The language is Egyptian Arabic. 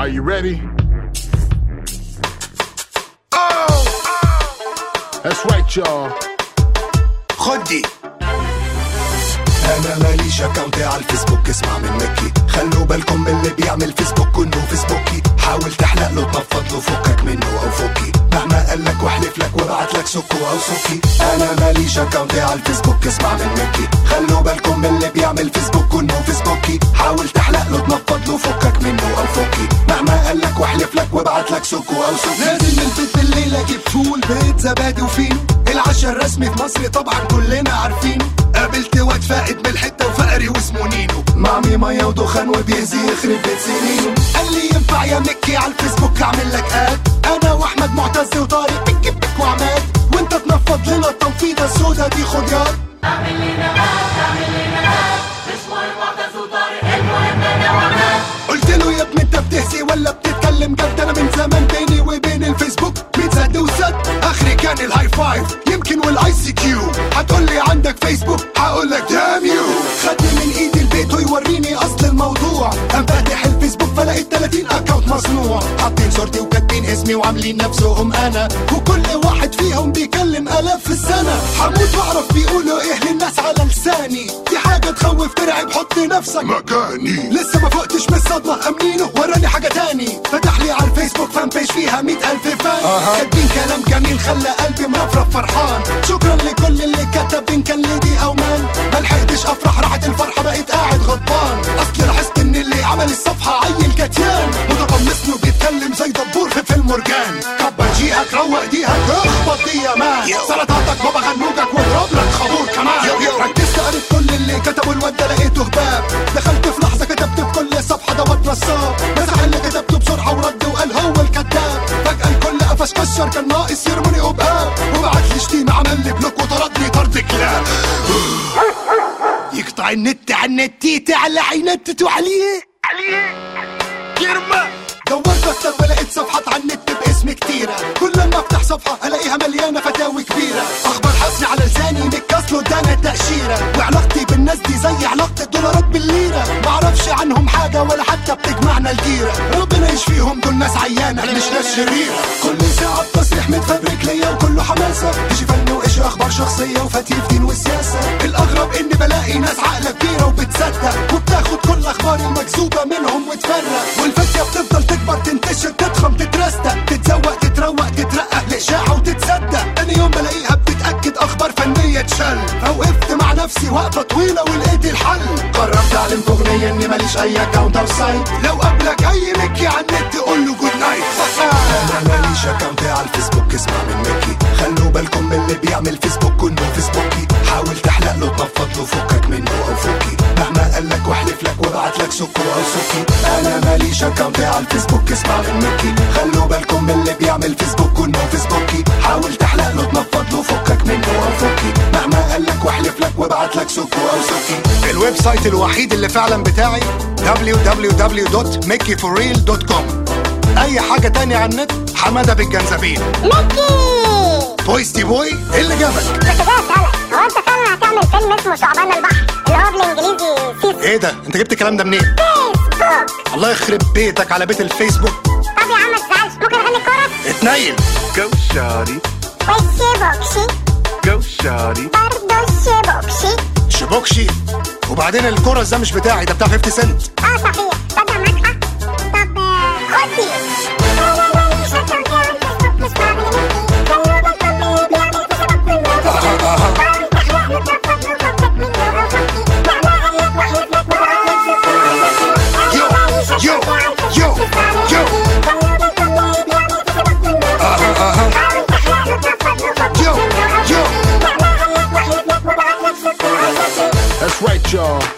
Are you ready? Oh! That's right, y'all. خدي انا ماليش اكونت على الفيسبوك اسمع من مكي خلوا بالكم من اللي بيعمل فيسبوك انه فيسبوكي حاول تحلق له تنفض له فكك منه او فكي مهما قال لك واحلف لك وابعت لك سكو او سكي انا ماليش اكونت على الفيسبوك اسمع من مكي خلوا بالكم من اللي بيعمل فيسبوك انه فيسبوكي حاول تحلق له تنفض له فكك منه او فكي مهما قال لك واحلف لك وابعت لك سكو او سكي نازل من البيت بالليل اجيب فول بيت زبادي وفينو العشاء الرسمي في مصر طبعا كلنا عارفينه قابلت واد فائد من الحته وفقري واسمه نينو معمي ميه ودخان وبيهزي يخرب بيت سنينه قال لي ينفع يا مكي على الفيسبوك اعمل لك اد انا واحمد معتز وطارق بك بك وعماد وانت تنفض لنا التنفيضه السودا دي خد ياد قلت له يا ابني انت بتهزي ولا بتتكلم جد انا من زمان بيني وبين الفيسبوك ميت زد وسد اخري كان الهاي فايف يمكن والاي سي كيو هتقول لي عندك فيسبوك هقول لك دام يو خدني من ايدي البيت ويوريني اصل الموضوع قام فاتح الفيسبوك فلقيت 30 اكونت مصنوع حاطين صورتي وكاتبين اسمي وعاملين نفسهم انا وكل واحد فيهم بيكلم الاف في السنه هموت واعرف بيقولوا ايه للناس على لساني دي حاجه تخوف ترعب حط نفسك مكاني لسه ما فقتش من الصدمة أمنينه وراني حاجة تاني فتح لي على الفيسبوك فان بيج فيها مئة ألف فان كاتبين كلام جميل خلى قلبي مرفرف فرحان شكرا لكل اللي كتب إن كان ليدي أو مان ملحقتش أفرح راحت الفرحة بقيت قاعد غضبان أصل لاحظت إن اللي عمل الصفحة عيل كتيان متقمصني وبيتكلم زي دبور في فيلم مرجان كبر جيهك روق ديهك اخبط دي يا مان سلطاتك بابا غنوجك واضرب لك خابور كمان ركزت قريت كل اللي كتبوا الواد ده لقيته هباب دخلت في لحظة كتبت في كل صفحة دوت نصاب مسح اللي كتبته بسرعة ورد وقال هو الكذاب فجأة الكل قفش كشر كان ناقص يرموني قباب وبعت لي شتيمة عمل لي بلوك وطردني طرد كلاب يقطع النت على النت على عينتت وعليه عليه يرمى دورت اكتر ولقيت صفحات على النت باسم كتيرة كل لما افتح صفحة الاقيها مليانة فتاوي كبيرة اخبار حسني على لساني متكسلوا ادانا التأشيرة وعلاقتي بالناس دي زي علاقة الدولارات بالليرة معرفش عنهم حاجة ولا حتى بتجمعنا الجيرة ربنا يشفيهم دول ناس عيانة مش ناس شريرة كل ساعة بتصريح متفبرك ليا وكله حماسة ايش فن وايش اخبار شخصية وفتيف دين والسياسة الاغرب اني بلاقي ناس عقلة كبيرة وبتصدق وبتاخد كل اخبار المكذوبة منهم وتفرق والفتية بتفضل تكبر تنتشر تضخم تترستق تتزوق تتروق تترقق لإشاعة وتتصدق تاني يوم بلاقيها بتتأكد أخبار فنية تشل فوقفت مع نفسي وقفة طويلة ولقيت الحل قررت أعلن في أغنية إني ماليش أي أكاونت أو سايت لو قابلك أي مكي على النت قول له جود نايت أنا ماليش أكاونت على الفيسبوك اسمع من مكي خلوا بالكم من اللي بيعمل فيسبوك إنه فيسبوكي حاول تحلق له تنفض له فكك منه أو فكي مهما قال لك واحلف لك وابعت لك سكو أو سكي أنا ماليش أكاونت على الفيسبوك اسمع من مكي خلوا بالكم من اللي بيعمل فيسبوك إنه فيسبوكي حاول تحلق له تنفض له فكك منه أو فكي مهما قال لك واحلف لك وابعت لك سكو أو سكي الويب سايت الوحيد اللي فعلا بتاعي www.makeitforreal.com أي حاجة تانية على النت حمادة بالجنزبيل ميكي بويستي بوي إيه اللي جابك كنت جاي اسالك هو انت فعلا هتعمل فيلم اسمه ثعبان البحر اللي هو بالانجليزي سيس ايه ده انت جبت الكلام ده منين فيسبوك الله يخرب بيتك على بيت الفيسبوك طب يا عم ما تزعلش ممكن اغني كورس اتنيل Go shawty, والشيبوكشي go shawty. برضه الشيبوكشي شبوكشي وبعدين الكورس ده مش بتاعي ده بتاع 50 سنت اه صحيح تصدق معاك حق طب آه، خد دي انا ماليش اكونت على الفيسبوك مش بعمل ميكي خلوا بالكم من اللي بيعمل فيسبوك منه حاول تحلق له تنفض له فكك منه او فكي مهما قال لك واحلف لك وابعت لك سكو او سكي يو، انا ماليش يو، اكونت على يو، الفيسبوك مش بعمل يو. ميكي خلوا بالكم من اللي بيعمل فيسبوك منه حاول تحلق له تنفض له فكك يو، منه او يو. فكي مهما قال لك واحلف لك وابعت لك سكو او سكي That's right, y'all.